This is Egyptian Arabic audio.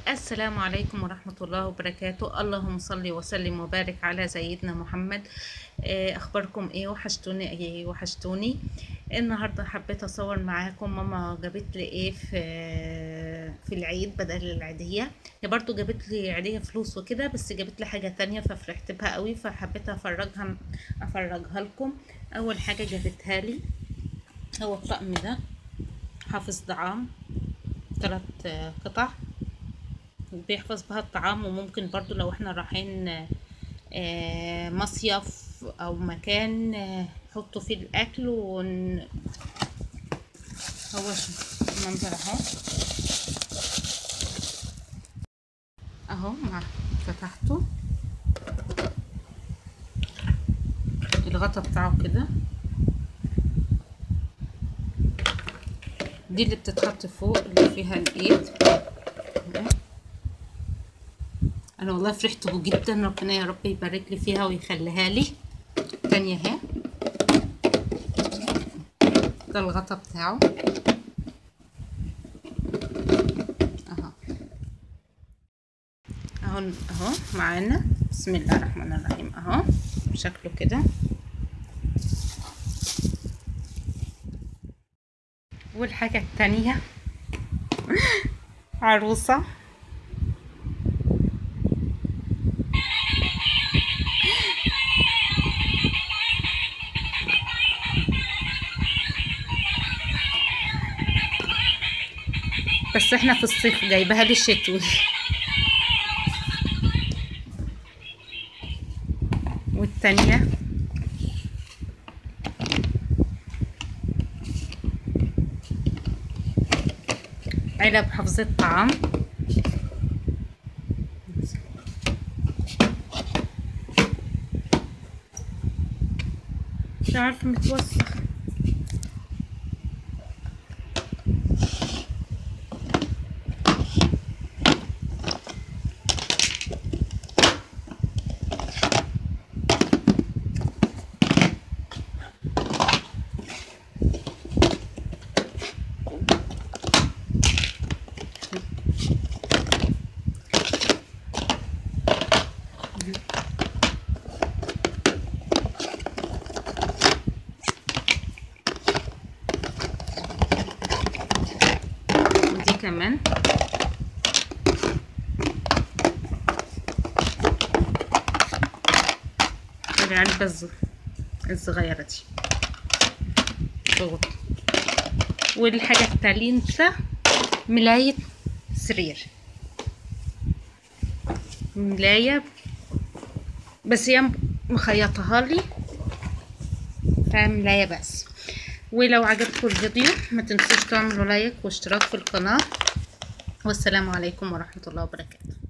السلام عليكم ورحمة الله وبركاته اللهم صل وسلم وبارك على سيدنا محمد آه، اخباركم ايه وحشتوني ايه وحشتوني النهارده حبيت اصور معاكم ماما جابت لي ايه في في العيد بدل العيدية هي برضو جابت لي عيدية فلوس وكده بس جابت لي حاجة تانية ففرحت بها قوي فحبيت افرجها افرجها لكم اول حاجة جابتها لي هو الطقم ده حافظ طعام ثلاث قطع بيحفظ بها الطعام وممكن برضو لو احنا رايحين آه، مصيف او مكان آه، نحطه فيه الاكل ون... هو شوف المنظر اهو اهو مع فتحته الغطا بتاعه كده دي اللي بتتحط فوق اللي فيها الايد انا والله فرحت به جدا ربنا يا رب يبارك لي فيها ويخليها لي تانية اهي ده الغطا بتاعه اهو اهو اهو معانا بسم الله الرحمن الرحيم اهو شكله كده والحاجة التانية عروسة بس احنا في الصيف جايبها لي الشتوي والتانية علب حفظة طعام مش عارفة متوسخ ودي كمان العلبة الز- الصغيرة دي ضغط والحاجة التالتة ملاية سرير ملاية بس هي مخيطها لي فملاية بس ولو عجبكم الفيديو ما تنسوش تعملوا لايك واشتراك في القناة والسلام عليكم ورحمة الله وبركاته